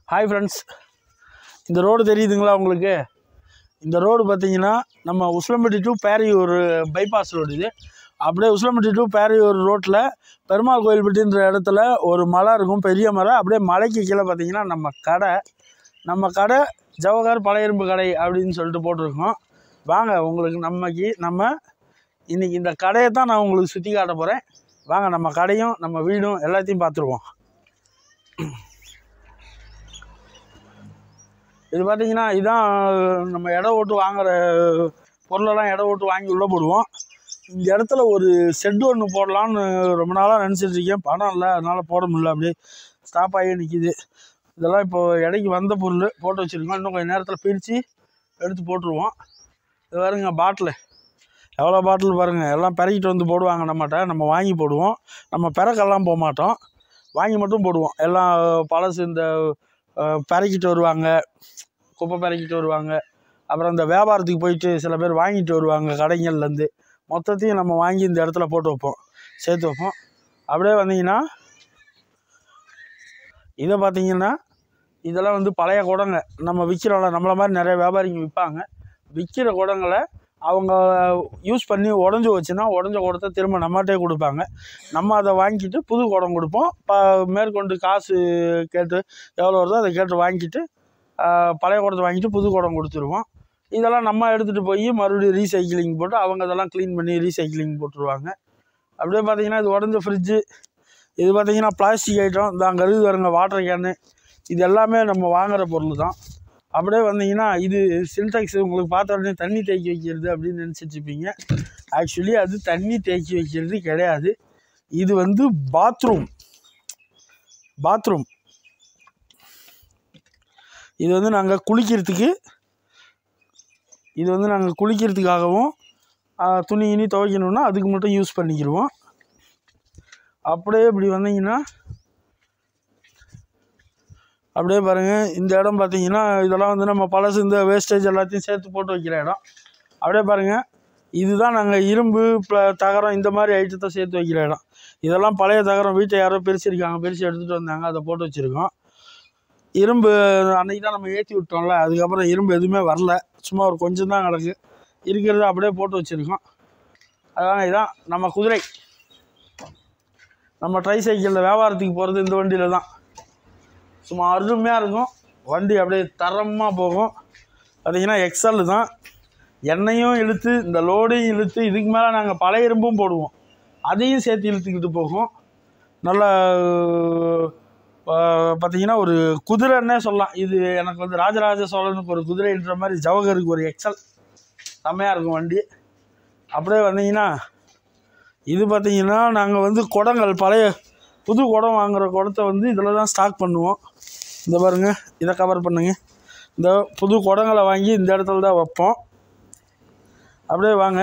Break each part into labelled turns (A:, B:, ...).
A: Hi friends இந்த road தெரியுதுங்களா உங்களுக்கு இந்த ரோடு பார்த்தீங்கன்னா நம்ம Usilampatti to Peraiyur bypass road இது அப்படியே உசிலம்பட்டி டு பேரையூர் ரோட்டில் பெருமாள் கோயில்பட்டின்ற இடத்துல ஒரு மலை இருக்கும் பெரிய மலை அப்படியே மலைக்கு கீழே பார்த்தீங்கன்னா நம்ம கடை நம்ம கடை ஜவஹர் பழைய இரும்பு கடை அப்படின்னு சொல்லிட்டு போட்டிருக்கோம் வாங்க உங்களுக்கு நம்மக்கு நம்ம இன்றைக்கி இந்த கடையை தான் நான் உங்களுக்கு சுற்றி காட்ட போகிறேன் வாங்க நம்ம கடையும் நம்ம வீடும் எல்லாத்தையும் பார்த்துருவோம் இது பார்த்தீங்கன்னா இதான் நம்ம இடம் ஓட்டு வாங்குற பொருளெல்லாம் இடம் ஓட்டு வாங்கி உள்ளே போடுவோம் இந்த இடத்துல ஒரு ஷெட் ஒன்று போடலான்னு ரொம்ப நாளாக நினச்சிட்டு இருக்கேன் பணம் இல்லை அதனால் போட முடியல அப்படியே ஸ்டாப் ஆகி நிற்கிது இதெல்லாம் இப்போ இடைக்கு வந்த பொருள் போட்டு வச்சுருக்கோம் இன்னும் கொஞ்சம் நேரத்தில் பிரித்து எடுத்து போட்டுருவோம் இது பாருங்க பாட்டிலு எவ்வளோ பாட்டில் பாருங்கள் எல்லாம் பெறக்கிட்டு வந்து போடுவாங்க நம்மகிட்ட நம்ம வாங்கி போடுவோம் நம்ம பெறக்கெல்லாம் போக மாட்டோம் வாங்கி மட்டும் போடுவோம் எல்லாம் பழசு இந்த அஹ், பெறக்கிட்டு வருவாங்க குப்பை பெறக்கிட்டு வருவாங்க அப்புறம் இந்த வியாபாரத்துக்கு போயிட்டு சில பேர் வாங்கிட்டு வருவாங்க கடைங்கள்லேருந்து மொத்தத்தையும் நம்ம வாங்கி இந்த இடத்துல போட்டு வைப்போம் சேர்த்து வைப்போம் அப்படியே வந்தீங்கன்னா இதை பார்த்தீங்கன்னா இதெல்லாம் வந்து பழைய குடங்க நம்ம விற்கிறோம்ல நம்மள மாதிரி நிறைய வியாபாரிங்க விற்பாங்க விற்கிற குடங்களை அவங்க யூஸ் பண்ணி உடஞ்சி வச்சுன்னா உடஞ்ச குடத்தை திரும்ப நம்மகிட்டே கொடுப்பாங்க நம்ம அதை வாங்கிட்டு புது குடம் கொடுப்போம் ப மேற்கொண்டு காசு கேட்டு எவ்வளோ வருதோ அதை கேட்டு வாங்கிட்டு ஆஹ், பழைய குடத்தை வாங்கிட்டு புது குடம் கொடுத்துருவோம் இதெல்லாம் நம்ம எடுத்துகிட்டு போய் மறுபடியும் ரீசைக்கிளிங் போட்டு அவங்க இதெல்லாம் க்ளீன் பண்ணி ரீசைக்கிளிங் போட்டுருவாங்க அப்படியே பார்த்தீங்கன்னா இது உடஞ்ச ஃப்ரிட்ஜு இது பார்த்தீங்கன்னா பிளாஸ்டிக் ஐட்டம் இந்த அங்கே இருக்குது வருங்க வாட்டர் கேனு இது எல்லாமே நம்ம வாங்குற பொருள் தான் அப்படியே வந்தீங்கன்னா இது சின்டெக்ஸ் உங்களுக்கு பார்த்த உடனே தண்ணி தேக்கி வைக்கிறது அப்படின்னு நினச்சிட்டு இருப்பீங்க ஆக்சுவலி அது தண்ணி தேக்கி வைக்கிறது கிடையாது இது வந்து பாத்ரூம் பாத்ரூம் இது வந்து நாங்கள் குளிக்கிறதுக்கு இது வந்து நாங்கள் குளிக்கிறதுக்காகவும் ஆ, துணி இனி துவைக்கணுன்னா அதுக்கு மட்டும் யூஸ் பண்ணிக்கிடுவோம் அப்படியே இப்படி வந்தீங்கன்னா அப்படியே பாருங்கள் இந்த இடம் பார்த்தீங்கன்னா இதெல்லாம் வந்து நம்ம பழசு இந்த வேஸ்டேஜ் எல்லாத்தையும் சேர்த்து போட்டு வைக்கிற இடம் அப்படியே பாருங்கள் இதுதான் நாங்கள் இரும்பு ப்ள- தகரம் இந்த மாதிரி ஐட்டத்தை சேர்த்து வைக்கிற இடம் இதெல்லாம் பழைய தகரம் வீட்டை யாரோ பிரிச்சிருக்காங்க பிரித்து எடுத்துகிட்டு வந்தாங்க அதை போட்டு வச்சுருக்கோம் இரும்பு அன்னைக்கு தான் நம்ம ஏற்றி விட்டோம்ல அதுக்கப்புறம் இரும்பு எதுவுமே வரல சும்மா ஒரு கொஞ்சம் தான் கிடக்கு இருக்கிறத அப்படியே போட்டு வச்சுருக்கோம் அதான் இதான் நம்ம குதிரை நம்ம ட்ரை சைக்கிளில் வியாபாரத்துக்கு போகிறது இந்த வண்டியில் தான் சும்மா அருமையாக இருக்கும் வண்டி அப்படியே தரமாக போகும் பார்த்தீங்கன்னா எக்ஸல் தான் எண்ணெயும் இழுத்து இந்த லோடையும் இழுத்து இதுக்கு மேலே நாங்கள் பழைய இரும்பும் போடுவோம் அதையும் சேர்த்து இழுத்துக்கிட்டு போகும் நல்லா ஆஹ், பார்த்தீங்கன்னா ஒரு குதிரைன்னே சொல்லலாம் இது எனக்கு வந்து ராஜராஜ சோழனுக்கு ஒரு குதிரைன்ற மாதிரி ஜவஹருக்கு ஒரு எக்ஸல் செம்மையாக இருக்கும் வண்டி அப்படியே வந்தீங்கன்னா இது பார்த்தீங்கன்னா நாங்கள் வந்து குடங்கள் பழைய புது குடம் வாங்குகிற குடத்தை வந்து இதில் தான் ஸ்டாக் பண்ணுவோம் இந்த பாருங்க இதை கவர் பண்ணுங்க இந்த புது குடங்களை வாங்கி இந்த இடத்துல தான் வைப்போம் அப்படியே வாங்க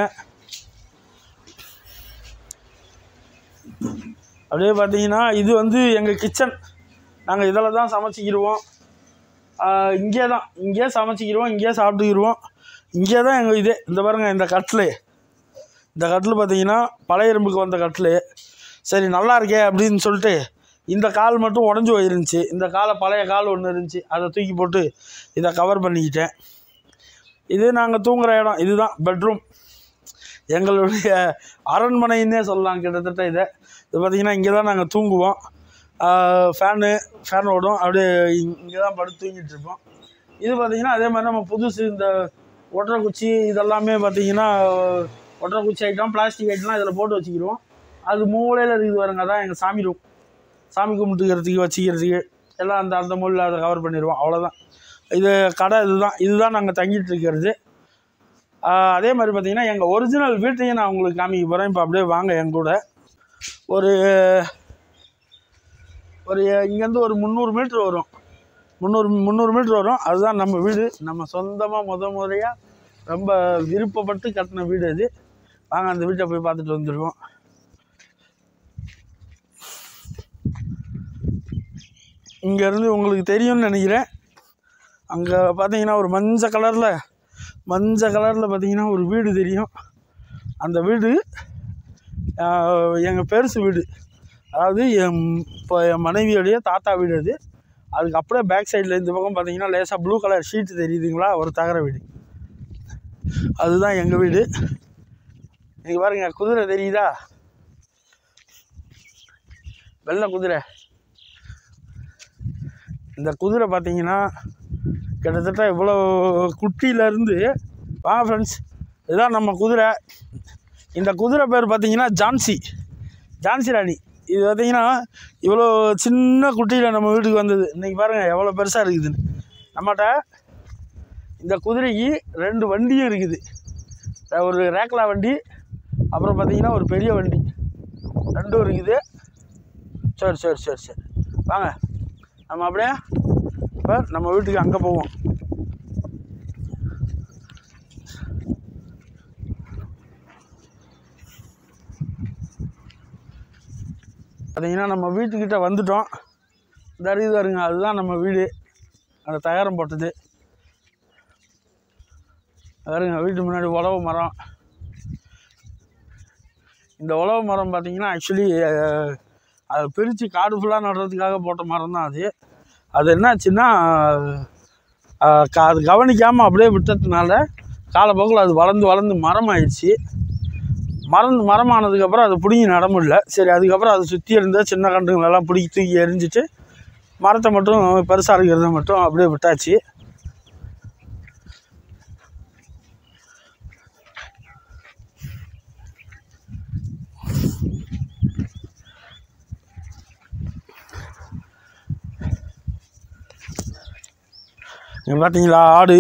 A: அப்படியே பார்த்தீங்கன்னா இது வந்து எங்கள் கிச்சன் நாங்கள் இதில் தான் சமைச்சிக்கிடுவோம் இங்கே தான் இங்கேயே சமைச்சிக்கிடுவோம் இங்கேயே சாப்பிட்டுக்கிடுவோம் இங்கே தான் எங்கள் இதே இந்த பாருங்க இந்த கட்லு இந்த கட்டில் பார்த்தீங்கன்னா பழைய இரும்புக்கு வந்த கட்டில் சரி நல்லா இருக்கே அப்படின்னு சொல்லிட்டு இந்த கால் மட்டும் உடஞ்சி போயிருந்துச்சு இந்த காலை பழைய கால் ஒன்று இருந்துச்சு அதை தூக்கி போட்டு இதை கவர் பண்ணிக்கிட்டேன் இது நாங்கள் தூங்குற இடம் இதுதான் பெட்ரூம் எங்களுடைய அரண்மனைன்னே சொல்லலாம் கிட்டத்தட்ட இதை இது பார்த்திங்கன்னா இங்கே தான் நாங்கள் தூங்குவோம் ஃபேனு ஃபேன் ஓடும் அப்படியே இங்கே தான் படுத்து தூங்கிட்டு இருப்போம் இது பார்த்திங்கன்னா அதே மாதிரி நம்ம புதுசு இந்த ஒட்டரை குச்சி இதெல்லாமே பார்த்திங்கன்னா ஒட்டரை குச்சி ஐட்டம் பிளாஸ்டிக் ஐட்டம்லாம் இதில் போட்டு வச்சுக்கிடுவோம் அது மூலையில் இருக்குது பாருங்க அதான் எங்கள் சாமி ரூம் சாமி கும்பிட்டுக்கிறதுக்கு வச்சுக்கிறதுக்கு எல்லாம் அந்த அந்த மூலையில் அதை கவர் பண்ணிடுவோம் அவ்வளோதான் இது கடை இதுதான் இதுதான் நாங்கள் தங்கிட்டு இருக்கிறது ஆஹ் அதே மாதிரி பார்த்தீங்கன்னா எங்கள் ஒரிஜினல் வீட்டையும் நான் உங்களுக்கு காமிக்க போகிறேன் இப்போ அப்படியே வாங்க என் கூட ஒரு ஒரு இங்கேருந்து ஒரு முந்நூறு மீட்ரு வரும் முந்நூறு முந்நூறு மீட்ரு வரும் அதுதான் நம்ம வீடு நம்ம சொந்தமாக முத முறையாக ரொம்ப விருப்பப்பட்டு கட்டின வீடு அது வாங்க அந்த வீட்டை போய் பார்த்துட்டு வந்துடுவோம் இங்கேருந்து உங்களுக்கு தெரியும்னு நினைக்கிறேன் அங்கே பார்த்தீங்கன்னா ஒரு மஞ்சள் கலரில் மஞ்சள் கலரில் பார்த்தீங்கன்னா ஒரு வீடு தெரியும் அந்த வீடு எங்கள் பெருசு வீடு அதாவது என் இப்போ என் மனைவியோடைய தாத்தா வீடு அது அதுக்கு அப்படியே பேக் சைடில் இந்த பக்கம் பார்த்தீங்கன்னா லேசாக ப்ளூ கலர் ஷீட் தெரியுதுங்களா ஒரு தகர வீடு அதுதான் எங்கள் வீடு இங்கே பாருங்க குதிரை தெரியுதா வெள்ளை குதிரை இந்த குதிரை பார்த்தீங்கன்னா கிட்டத்தட்ட இவ்வளோ குட்டியிலேருந்து வாங்க ஃப்ரெண்ட்ஸ் இதுதான் நம்ம குதிரை இந்த குதிரை பேர் பார்த்தீங்கன்னா ஜான்சி ஜான்சி ராணி இது பார்த்தீங்கன்னா இவ்வளோ சின்ன குட்டியில் நம்ம வீட்டுக்கு வந்தது இன்றைக்கி பாருங்கள் எவ்வளோ பெருசாக இருக்குதுன்னு நம்மகிட்ட இந்த குதிரைக்கு ரெண்டு வண்டியும் இருக்குது ஒரு ரேக்லா வண்டி அப்புறம் பார்த்தீங்கன்னா ஒரு பெரிய வண்டி ரெண்டும் இருக்குது சரி சரி சரி சரி வாங்க நம்ம அப்படியே இப்போ நம்ம வீட்டுக்கு அங்கே போவோம் பார்த்தீங்கன்னா நம்ம வீட்டுக்கிட்ட வந்துட்டோம் இந்த அறிவு வருங்க அதுதான் நம்ம வீடு அந்த தயாரம் போட்டது பாருங்க வீட்டு முன்னாடி உழவு மரம் இந்த உழவு மரம் பார்த்தீங்கன்னா ஆக்சுவலி அதை பிரித்து காடு ஃபுல்லாக நடுறதுக்காக போட்ட மரம் தான் அது அது என்னாச்சுன்னா அஹ், க- அது கவனிக்காமல் அப்படியே விட்டதுனால காலப்போக்கில் அது வளர்ந்து வளர்ந்து மரம் ஆயிடுச்சு மரம் மரமானதுக்கப்புறம் அதை பிடுங்கி நட முடியல சரி அதுக்கப்புறம் அதை சுற்றி இருந்த சின்ன கண்டுங்களெல்லாம் பிடிக்கி தூக்கி எரிஞ்சிட்டு மரத்தை மட்டும் பெருசாக இருக்கிறத மட்டும் அப்படியே விட்டாச்சு இங்கே பார்த்தீங்களா ஆடு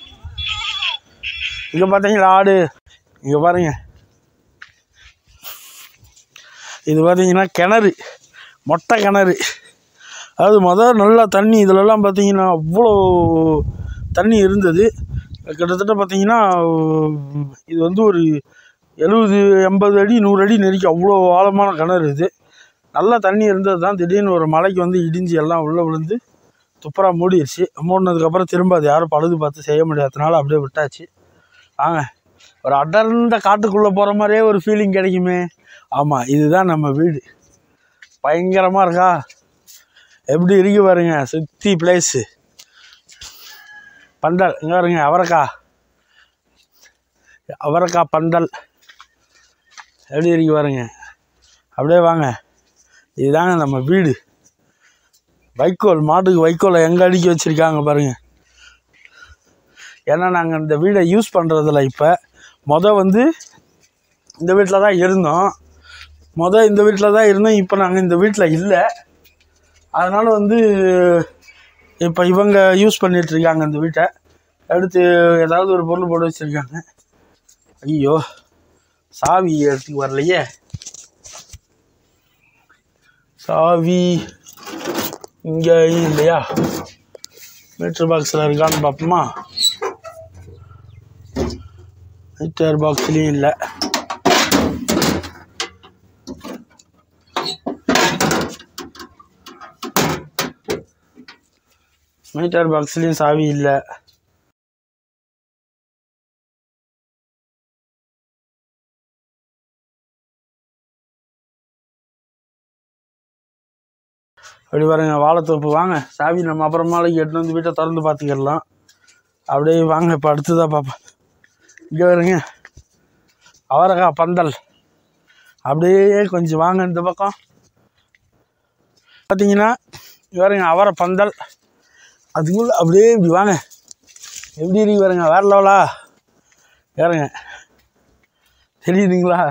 A: இங்கே பார்த்தீங்களா ஆடு இங்கே பாருங்க இது பார்த்தீங்கன்னா கிணறு மொட்டை கிணறு அதாவது முதல் நல்லா தண்ணி இதிலெல்லாம் பார்த்தீங்கன்னா அவ்வளோ தண்ணி இருந்தது கிட்டத்தட்ட பார்த்தீங்கன்னா இது வந்து ஒரு எழுபது எண்பது அடி நூறு அடி நெருக்கி அவ்வளோ ஆழமான கிணறு இது நல்லா தண்ணி இருந்தது தான் திடீர்னு ஒரு மலைக்கு வந்து இடிஞ்சு எல்லாம் உள்ளே விழுந்து துப்புரா மூடிடுச்சு மூடினதுக்கப்புறம் திரும்ப அது யாரும் பழுது பார்த்து செய்ய முடியாததுனால அப்படியே விட்டாச்சு வாங்க ஒரு அடர்ந்த காட்டுக்குள்ளே போகிற மாதிரியே ஒரு ஃபீலிங் கிடைக்குமே ஆமாம் இதுதான் நம்ம வீடு பயங்கரமாக இருக்கா எப்படி இருக்கு பாருங்க சுற்றி பிளேஸு பந்தல் இங்கே பாருங்க அவரைக்காய் அவரைக்காய் பந்தல் எப்படி இருக்கு பாருங்க அப்படியே வாங்க இதுதாங்க நம்ம வீடு வைக்கோல் மாட்டுக்கு வைக்கோலை எங்கே அடுக்கி வச்சுருக்காங்க பாருங்க ஏன்னா நாங்கள் இந்த வீடை யூஸ் பண்ணுறதில்ல இப்போ மொதல் வந்து இந்த வீட்டில் தான் இருந்தோம் மொதல் இந்த வீட்டில் தான் இருந்தோம் இப்போ நாங்கள் இந்த வீட்டில் இல்லை அதனால் வந்து இப்போ இவங்க யூஸ் பண்ணிகிட்ருக்காங்க இந்த வீட்டை அடுத்து ஏதாவது ஒரு பொருள் போட்டு வச்சுருக்காங்க ஐயோ சாவி எடுத்துக்கு வரலையே சாவி இங்கே இல்லையா மீட்டர் பாக்ஸில் இருக்கான்னு பார்ப்போமா மீட்டர் பாக்ஸ்லேயும் இல்லை மீட்டர் பாக்ஸ்லேயும் சாவி இல்லை அப்படி பாருங்க வாழைத்தோப்பு வாங்க சாவி நம்ம அப்புறமாலைக்கு எட்டு வந்து வீட்டை திறந்து பார்த்துக்கிடலாம் அப்படியே வாங்க இப்போ அடுத்ததாக பார்ப்போம் இங்கே வருங்க அவரக்காய் பந்தல் அப்படியே கொஞ்சம் வாங்க இந்த பக்கம் பார்த்தீங்கன்னா இங்க பாருங்க அவரை பந்தல் அதுக்குள்ளே அப்படியே இப்படி வாங்க எப்படி இருக்கு பாருங்க வேற லெவலா பாருங்க தெரியுதுங்களா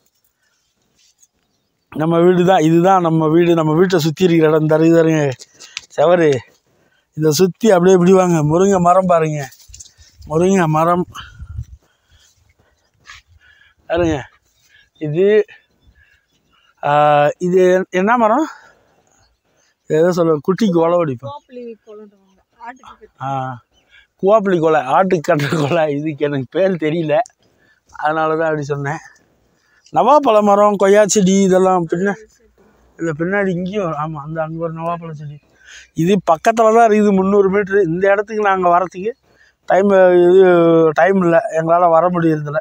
A: நம்ம வீடு தான் இதுதான் நம்ம வீடு நம்ம வீட்டை சுற்றி இருக்கிற இடம் தருது பாருங்க செவரு இதை சுற்றி அப்படியே இப்படி வாங்க முருங்கை மரம் பாருங்க முருங்கை மரம் பாருங்க இது ஆ, இது என்ன மரம் ஏதோ சொல்ல குட்டிக்கு உழவு அடிப்போம்
B: கோப்பலி கொள்ளுன்றவங்க ஆட்டுக்கு கட்டி
A: ஆ குவாப்பிளி கொலை ஆட்டுக்கு கட்டுற கொலை இதுக்கு எனக்கு பேர் தெரியல அதனால தான் அப்படி சொன்னேன் நவாப்பழ மரம் கொய்யா செடி இதெல்லாம் பின்ன இல்லை பின்னாடி இங்கேயும் ஆமாம் அந்த அங்கே ஒரு நவாப்பழ செடி இது பக்கத்தில் தான் இருக்குது முந்நூறு மீட்ரு இந்த இடத்துக்கு நாங்கள் வரத்துக்கு டைம் இது டைம் இல்லை எங்களால் வர முடியறதில்ல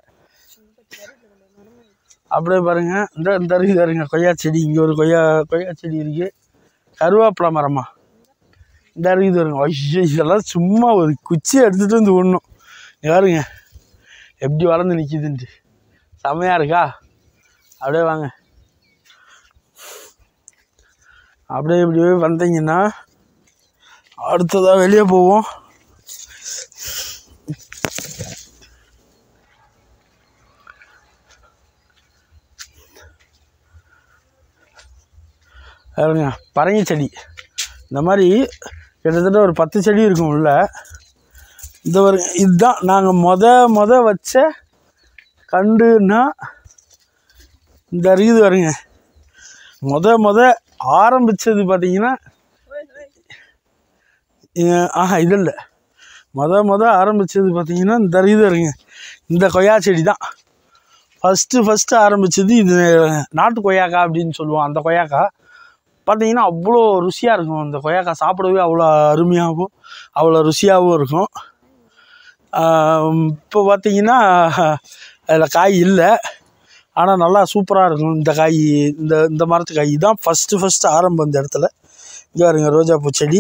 A: அப்படியே பாருங்கள் இந்த இந்த இருக்குது பாருங்க கொய்யா செடி இங்கே ஒரு கொய்யா கொய்யா செடி இருக்குது கருவேப்பிலை மரமா இந்த இருக்குது வருங்க ஐயோ இதெல்லாம் சும்மா ஒரு குச்சி எடுத்துகிட்டு வந்து விடணும் இங்க பாருங்க எப்படி வளர்ந்து நிற்கிதுன்ட்டு செமையாக இருக்கா அப்படியே வாங்க அப்படியே இப்படியே வந்தீங்கன்னா அடுத்ததாக வெளியே போவோம் பாருங்க பரங்கி செடி இந்த மாதிரி கிட்டத்தட்ட ஒரு பத்து செடி இருக்கும் உள்ள இந்த ஒரு இதுதான் நாங்கள் மொத மொத வச்ச கண்டுன்னா இந்த இருக்குது வருங்க மொத மொத ஆரம்பித்தது பார்த்தீங்கன்னா இ- ஆஹா இது இல்லை மொத மொத ஆரம்பித்தது பார்த்தீங்கன்னா இந்த இருக்குது வருங்க இந்த கொய்யா செடி தான் ஃபஸ்ட்டு ஃபஸ்ட்டு ஆரம்பித்தது இது நாட்டு கொய்யாக்கா அப்படின்னு சொல்லுவோம் அந்த கொய்யாக்கா பார்த்தீங்கன்னா அவ்வளோ ருசியாக இருக்கும் அந்த கொய்யாக்காய் சாப்பிடவே அவ்வளோ அருமையாகவும் அவ்வளோ ருசியாகவும் இருக்கும் இப்போ பார்த்தீங்கன்னா அதில் காய் இல்லை ஆனால் நல்லா சூப்பராக இருக்கும் இந்த காய் இந்த இந்த மரத்து காய் தான் ஃபஸ்ட்டு ஃபஸ்ட்டு ஆரம்பம் இந்த இடத்துல இங்கே பாருங்க ரோஜாப்பூ செடி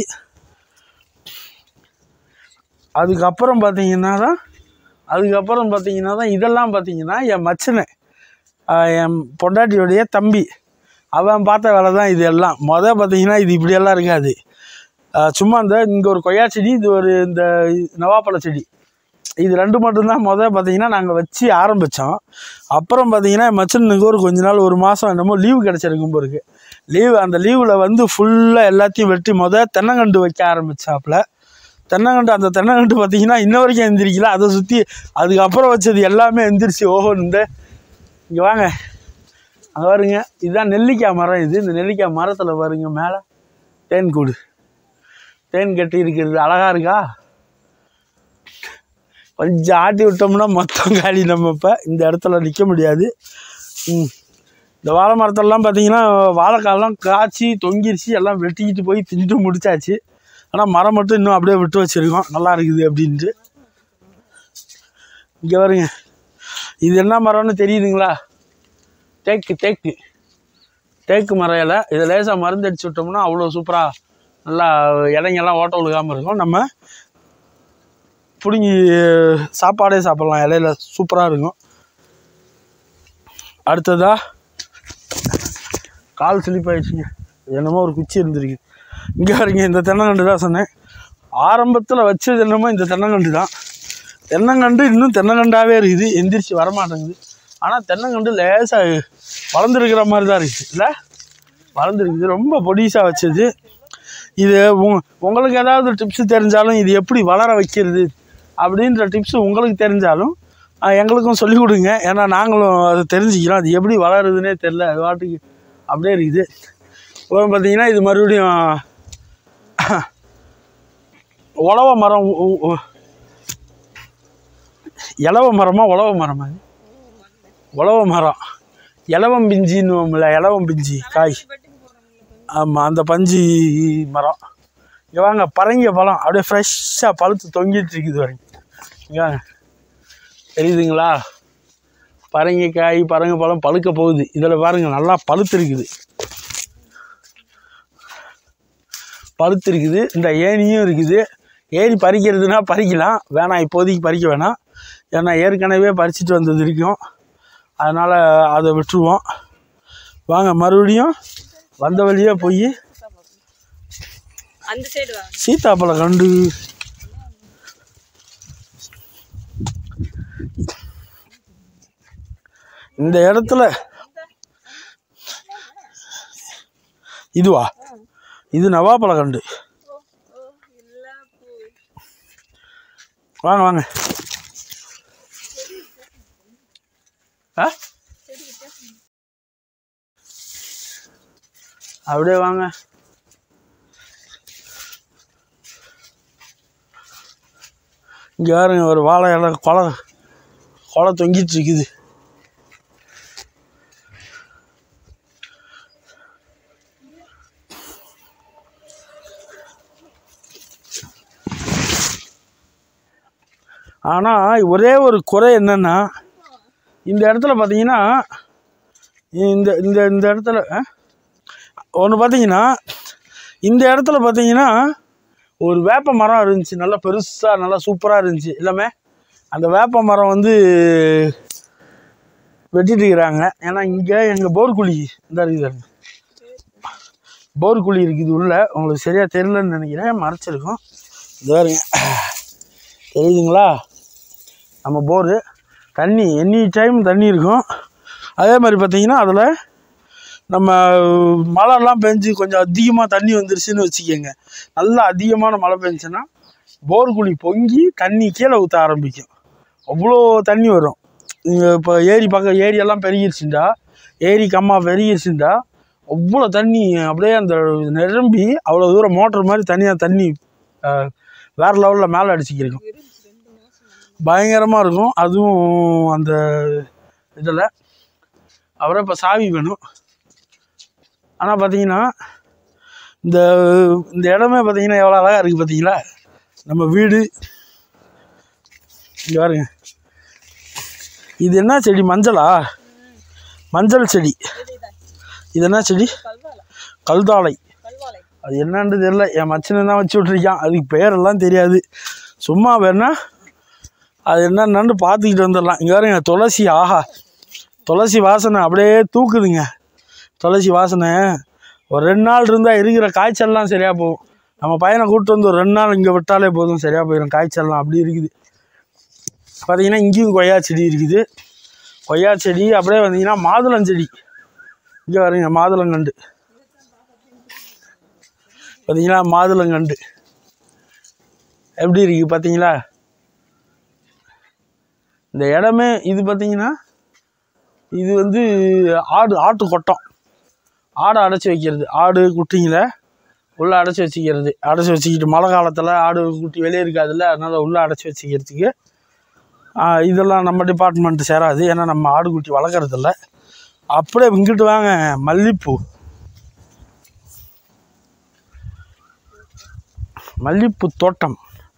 A: அதுக்கப்புறம் பார்த்தீங்கன்னா தான் அதுக்கப்புறம் பார்த்தீங்கன்னா தான் இதெல்லாம் பார்த்தீங்கன்னா என் மச்சனை என் பொண்டாட்டியோடைய தம்பி அவன் பார்த்த வேலை தான் இது எல்லாம் மொதல் பார்த்தீங்கன்னா இது இப்படியெல்லாம் இருக்காது ஆஹ் சும்மா இந்த இங்கே ஒரு கொய்யா செடி இது ஒரு இந்த நவாப்பழ செடி இது ரெண்டு மட்டும்தான் மொதல் பார்த்தீங்கன்னா நாங்கள் வச்சு ஆரம்பித்தோம் அப்புறம் பார்த்தீங்கன்னா என் மச்சனுக்கு ஒரு கொஞ்ச நாள் ஒரு மாதம் என்னமோ லீவு கிடச்சிருக்கும் போருக்கு லீவு அந்த லீவில் வந்து ஃபுல்லாக எல்லாத்தையும் வெட்டி மொதல் தென்னங்கண்டு வைக்க ஆரம்பித்தாப்புல தென்னங்கண்டு அந்த தென்னங்கண்டு பார்த்தீங்கன்னா இன்ன வரைக்கும் எந்திரிக்கல அதை சுற்றி அதுக்கப்புறம் வச்சது எல்லாமே எந்திரிச்சு ஓஹோ இந்த இங்கே வாங்க அங்கே பாருங்க இதுதான் நெல்லிக்காய் மரம் இது இந்த நெல்லிக்காய் மரத்தில் பாருங்க மேலே தேன் கூடு தேன் கட்டி இருக்கிறது அழகா இருக்கா கொஞ்சம் ஆட்டி விட்டோம்னா மொத்தம் காலி நம்ம இப்போ இந்த இடத்துல நிற்க முடியாது ம் இந்த வாழை மரத்தெல்லாம் பார்த்தீங்கன்னா வாழைக்காயெல்லாம் காய்ச்சி தொங்கிருச்சு எல்லாம் வெட்டிக்கிட்டு போய் தின்னுட்டு முடிச்சாச்சு ஆனால் மரம் மட்டும் இன்னும் அப்படியே விட்டு வச்சுருக்கோம் நல்லா இருக்குது அப்படின்ட்டு இங்கே பாருங்க இது என்ன மரம்னு தெரியுதுங்களா தேக்கு தேக்கு தேக்கு மரம் இலை இதை லேசாக மருந்து அடிச்சு விட்டோம்னா அவ்வளோ சூப்பராக நல்லா இலைங்கெல்லாம் ஓட்ட விழுகாமல் இருக்கும் நம்ம பிடுங்கி சாப்பாடே சாப்பிட்லாம் இலையில சூப்பராக இருக்கும் அடுத்ததா கால் ஸ்லிப் ஆயிடுச்சுங்க என்னமோ ஒரு குச்சி இருந்திருக்கு இங்கே பாருங்க இந்த தென்னங்கண்டு தான் சொன்னேன் ஆரம்பத்தில் வச்சது என்னமோ இந்த தென்னங்கண்டு தான் தென்னங்கண்டு இன்னும் தென்னங்கண்டாவே இருக்குது எந்திரிச்சு வரமாட்டேங்குது ஆனால் தென்னங்கண்டு லேசாக வளர்ந்துருக்கிற மாதிரி தான் இருக்குது இல்லை வளர்ந்துருக்குது ரொம்ப பொடிசாக வச்சது இது உங்க உங்களுக்கு ஏதாவது டிப்ஸ் தெரிஞ்சாலும் இது எப்படி வளர வைக்கிறது அப்படின்ற டிப்ஸ் உங்களுக்கு தெரிஞ்சாலும் ஆஹ், எங்களுக்கும் சொல்லிக் கொடுங்க ஏன்னா நாங்களும் அதை தெரிஞ்சுக்கிறோம் அது எப்படி வளருதுன்னே தெரில அது பாட்டுக்கு அப்படியே இருக்குது அப்புறம் பார்த்தீங்கன்னா இது மறுபடியும் உழவ மரம் உ- உ- உ- இலவ மரமா உழவ மரமா இது? உழவ மரம் இலவம் பிஞ்சின்னுவோம்ல இலவம் பிஞ்சி காய் ஆமாம் அந்த பஞ்சு மரம் இங்கே வாங்க பரங்கிய பழம் அப்படியே ஃப்ரெஷ்ஷாக பழுத்து தொங்கிட்டு இருக்குது வரைக்கும் இங்கே வாங்க தெரியுதுங்களா பரங்கிக்காய் பரங்க பழம் பழுக்க போகுது இதில் பாருங்க நல்லா பழுத்து இருக்குது பழுத்து இருக்குது இந்த ஏனியும் இருக்குது ஏனி பறிக்கிறதுனா பறிக்கலாம் வேணாம் இப்போதைக்கு பறிக்க வேணாம் ஏன்னா ஏற்கனவே பறிச்சிட்டு வந்தது இருக்கும் அதனால் அதை விட்டுருவோம் வாங்க மறுபடியும் வந்த வழியாக போய்
B: அந்த சைடு வாங்க
A: சீத்தாப்பழம் கண்டு இந்த இடத்துல இதுவா இது நவாப்பழம் கண்டு
B: இல்ல பூ
A: வாங்க வாங்க ஆ அப்படியே வாங்க இங்கே பாருங்க ஒரு வாழை இலை கொலை கொலை தொங்கிட்டு இருக்குது ஆனால் ஒரே ஒரு குறை என்னென்னா இந்த இடத்துல பார்த்தீங்கன்னா இந்த இந்த இந்த இடத்துல ஒன்று பார்த்தீங்கன்னா இந்த இடத்துல பார்த்தீங்கன்னா ஒரு வேப்ப மரம் இருந்துச்சு நல்லா பெருசாக நல்லா சூப்பராக இருந்துச்சு எல்லாமே அந்த வேப்ப மரம் வந்து வெட்டிட்டு இருக்கிறாங்க ஏன்னா இங்கே எங்கள் போர் குழி இந்த இருக்குது போர் குழி இருக்குது உள்ள உங்களுக்கு சரியாக தெரியலன்னு நினைக்கிறேன் மறைச்சிருக்கோம் இது பாருங்க தெரியுதுங்களா நம்ம போரு தண்ணி எனி டைம் தண்ணி இருக்கும் அதே மாதிரி பார்த்தீங்கன்னா அதில் நம்ம மழைலாம் பெஞ்சு கொஞ்சம் அதிகமாக தண்ணி வந்துருச்சுன்னு வச்சுக்கோங்க நல்லா அதிகமான மழை பெஞ்சுன்னா போர் குழி பொங்கி தண்ணி கீழே ஊற்ற ஆரம்பிக்கும் அவ்வளோ தண்ணி வரும் இங்கே இப்போ ஏரி பக்கம் ஏரியெல்லாம் பெருகிருச்சுண்டா ஏரி கம்மா பெருகிருச்சுண்டா அவ்வளோ தண்ணி அப்படியே அந்த நிரம்பி அவ்வளோ தூரம் மோட்டர் மாதிரி தனியாக தண்ணி அஹ், வேற லெவலில் மேலே அடிச்சுக்கிருக்கும் பயங்கரமாக இருக்கும் அதுவும் அந்த இதில் அப்புறம் இப்போ சாவி வேணும் ஆனால் பார்த்தீங்கன்னா இந்த இந்த இடமே பார்த்தீங்கன்னா எவ்வளோ அழகாக இருக்குது பார்த்தீங்களா நம்ம வீடு இங்கே பாருங்க இது என்ன செடி மஞ்சளா மஞ்சள் செடி
B: இதுதான்
A: இது என்ன செடி
B: கல்வாழை
A: கல்தாழை
B: கல்வாழை
A: அது என்னன்னு தெரியல என் மச்சனை தான் வச்சு விட்ருக்கான் அதுக்கு பேரெல்லாம் தெரியாது சும்மா வேணா அது என்னென்னு பார்த்துக்கிட்டு வந்துடலாம் இங்கே பாருங்க துளசி ஆஹா துளசி வாசனை அப்படியே தூக்குதுங்க துளசி வாசனை ஒரு ரெண்டு நாள் இருந்தால் இருக்கிற காய்ச்சல்லாம் சரியாக போகும் நம்ம பையனை கூப்பிட்டு வந்து ஒரு ரெண்டு நாள் இங்கே விட்டாலே போதும் சரியாக போயிடும் காய்ச்சல்லாம் அப்படி இருக்குது பார்த்தீங்கன்னா இங்கேயும் கொய்யா செடி இருக்குது கொய்யா செடி அப்படியே வந்தீங்கன்னா மாதுளம் செடி இங்கே வரீங்க மாதுளங்கண்டு பார்த்தீங்களா மாதுளங்கண்டு எப்படி இருக்குது பார்த்தீங்களா இந்த இடமே இது பார்த்தீங்கன்னா இது வந்து ஆடு ஆட்டு கொட்டம் ஆடை அடைச்சி வைக்கிறது ஆடு குட்டிங்களை உள்ளே அடைச்சி வச்சுக்கிறது அடைச்சி வச்சுக்கிட்டு மழை காலத்தில் ஆடு குட்டி வெளியே இருக்காதுல்ல அதனால் உள்ளே அடைச்சி வச்சுக்கிறதுக்கு ஆ, இதெல்லாம் நம்ம டிபார்ட்மெண்ட்டு சேராது ஏன்னா நம்ம ஆடு குட்டி வளர்க்குறதில்ல அப்படியே இங்கிட்டு வாங்க மல்லிப்பூ மல்லிப்பூ தோட்டம்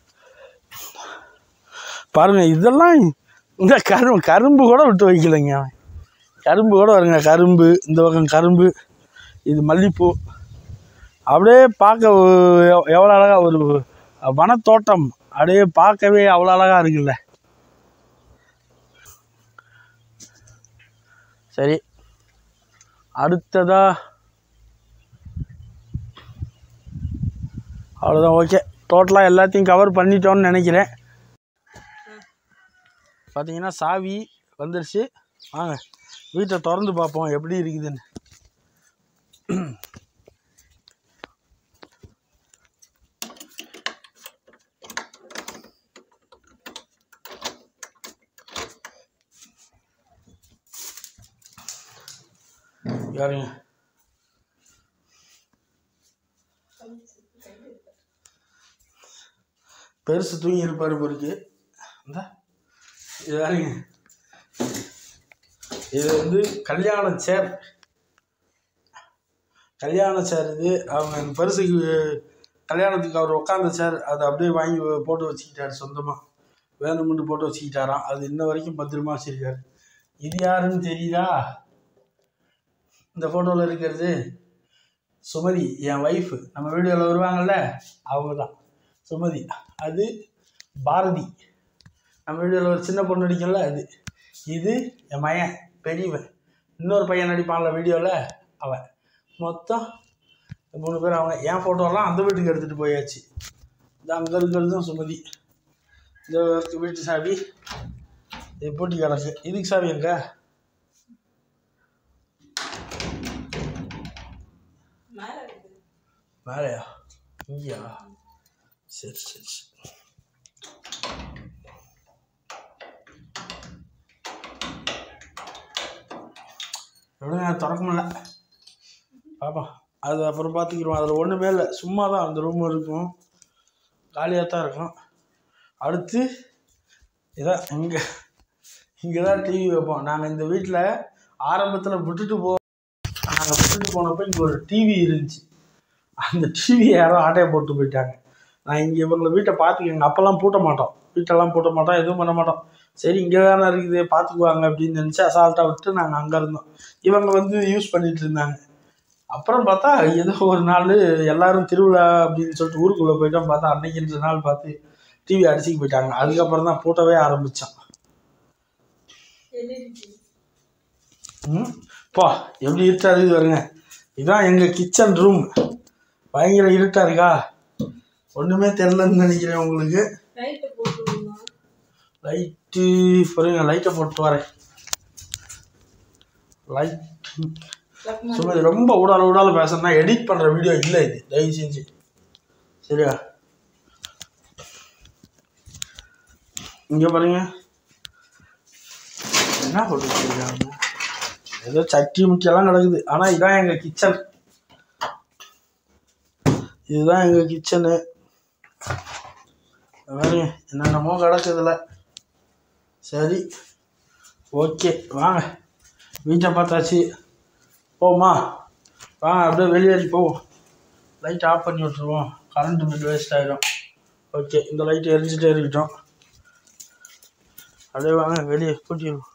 A: பாருங்க இதெல்லாம் இந்த கரும்பு கரும்பு கூட விட்டு வைக்கலைங்க அவன். கரும்பு கூட வருங்க கரும்பு இந்த பக்கம் கரும்பு இது மல்லிப்பூ அப்படியே பார்க்க எவ்- எவ்வளோ அழகா ஒரு வனத்தோட்டம் அப்படியே பார்க்கவே அவ்வளோ அழகா இருக்குல்ல சரி அடுத்ததா அவ்வளோதான் ஓகே டோட்டலாக எல்லாத்தையும் கவர் பண்ணிட்டோன்னு நினைக்கிறேன் பார்த்தீங்கன்னா சாவி வந்துருச்சு வாங்க வீட்டை திறந்து பார்ப்போம் எப்படி இருக்குதுன்னு யாருங்க பெருசு தூங்கி இருப்பாரு பொறுக்கு இந்த இது பாருங்க இது வந்து கல்யாண சேர் கல்யாண சேர் இது அவங்க இந்த பெருசுக்கு கல்யாணத்துக்கு அவர் உட்காந்த சேர் அதை அப்படியே வாங்கி போட்டு வச்சுக்கிட்டாரு சொந்தமாக வேணும்னு போட்டு வச்சுக்கிட்டாராம் அது இன்ன வரைக்கும் பத்திரமா வச்சிருக்காரு இது யாருன்னு தெரியுதா இந்த ஃபோட்டோவில் இருக்கிறது சுமதி என் ஒய்ஃபு நம்ம வீடியோவில் வருவாங்கல்ல அவங்க தான் சுமதி அது பாரதி நம்ம வீடியோவில் ஒரு சின்ன பொண்ணு நடிக்கும்ல அது இது என் மயன் பெரியவன் இன்னொரு பையன் நடிப்பான்ல வீடியோவில் அவன் மொத்தம் இந்த மூணு பேர் அவங்க என் ஃபோட்டோலாம் அந்த வீட்டுக்கு எடுத்துகிட்டு போயாச்சு இந்த அங்கே இருக்கிறதும் சுமதி இந்த வீட்டு சாவி இது பூட்டி கிடக்கு இதுக்கு சாவி எங்க
B: மேல இருக்குது
A: மேலையா இங்கேயா சரி சரி சரி எப்படிங்க திறக்க முடியல பாப்பா அது அப்புறம் பார்த்துக்கிடுவோம் அதில் ஒன்றுமே இல்லை சும்மா தான் அந்த ரூம் இருக்கும் காலியாக தான் இருக்கும் அடுத்து இதான் இங்கே இங்கே தான் டிவி வைப்போம் நாங்கள் இந்த வீட்டில் ஆரம்பத்தில் விட்டுட்டு போ நாங்கள் விட்டுட்டு போனப்போ இங்கே ஒரு டிவி இருந்துச்சு அந்த டிவி யாரோ ஆட்டையை போட்டு போயிட்டாங்க நான் இங்கே இவங்களை வீட்டை பார்த்துக்கங்க அப்போல்லாம் பூட்ட மாட்டோம் வீட்டெல்லாம் பூட்ட மாட்டோம் எதுவும் பண்ண மாட்டோம் சரி இங்கே தானே இருக்குது பார்த்துக்குவாங்க அப்படின்னு நினச்சி அசால்ட்டாக விட்டு நாங்கள் அங்கே இருந்தோம் இவங்க வந்து யூஸ் பண்ணிட்டு இருந்தாங்க அப்புறம் பார்த்தா ஏதோ ஒரு நாள் எல்லாரும் திருவிழா அப்படின்னு சொல்லிட்டு ஊருக்குள்ளே போயிட்டோம் பார்த்தா அன்னைக்கு இந்த நாள் பார்த்து டிவி அடிச்சுக்கு போயிட்டாங்க அதுக்கப்புறம் தான் பூட்டவே ஆரம்பித்தான்
B: எல்இடி
A: ம் பா எப்படி இருட்டா இருக்குது பாருங்க இதுதான் எங்கள் கிச்சன் ரூம் பயங்கர இருட்டா இருக்கா ஒன்றுமே தெரிலன்னு நினைக்கிறேன் உங்களுக்கு
B: லைட்டை போட்டு விடுமா
A: லைட்டு பாருங்க லைட்டை போட்டு வரேன் லைட்
B: லக்மா
A: சும்மா இது ரொம்ப ஊடால ஊடால பேசுறேன்னா எடிட் பண்ணுற வீடியோ இல்லை இது தயவு செஞ்சு சரியா இங்கே பாருங்க என்ன போட்டு வச்சிருக்காங்க ஏதோ சட்டி முட்டியெல்லாம் கிடக்குது ஆனால் இதான் எங்கள் கிச்சன் இதுதான் எங்கள் கிச்சனு பாருங்க என்னென்னமோ கிடக்குதுல சரி ஓகே வாங்க வீட்டை பார்த்தாச்சு போமா வாங்க அப்படியே வெளியேறி போவோம் லைட் ஆஃப் பண்ணி விட்ருவோம் கரண்ட் பில் வேஸ்ட் ஆகிடும் ஓகே இந்த லைட் எரிஞ்சிட்டே இருக்கட்டும் அப்படியே வாங்க வெளியே கூட்டிடுவோம்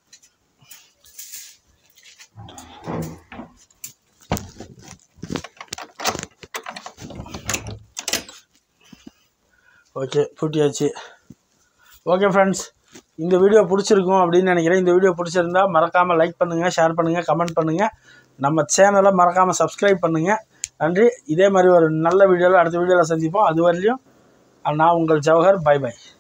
A: ஓகே பூட்டியாச்சு ஓகே ஃப்ரெண்ட்ஸ் இந்த வீடியோ பிடிச்சிருக்கும் அப்படின்னு நினைக்கிறேன் இந்த வீடியோ பிடிச்சிருந்தா மறக்காமல் லைக் பண்ணுங்கள் ஷேர் பண்ணுங்கள் கமெண்ட் பண்ணுங்கள் நம்ம சேனலை மறக்காமல் சப்ஸ்கிரைப் பண்ணுங்கள் நன்றி இதே மாதிரி ஒரு நல்ல வீடியோவில் அடுத்த வீடியோவில் சந்திப்போம் அது வரலையும் நான் உங்கள் ஜவஹர் பை பை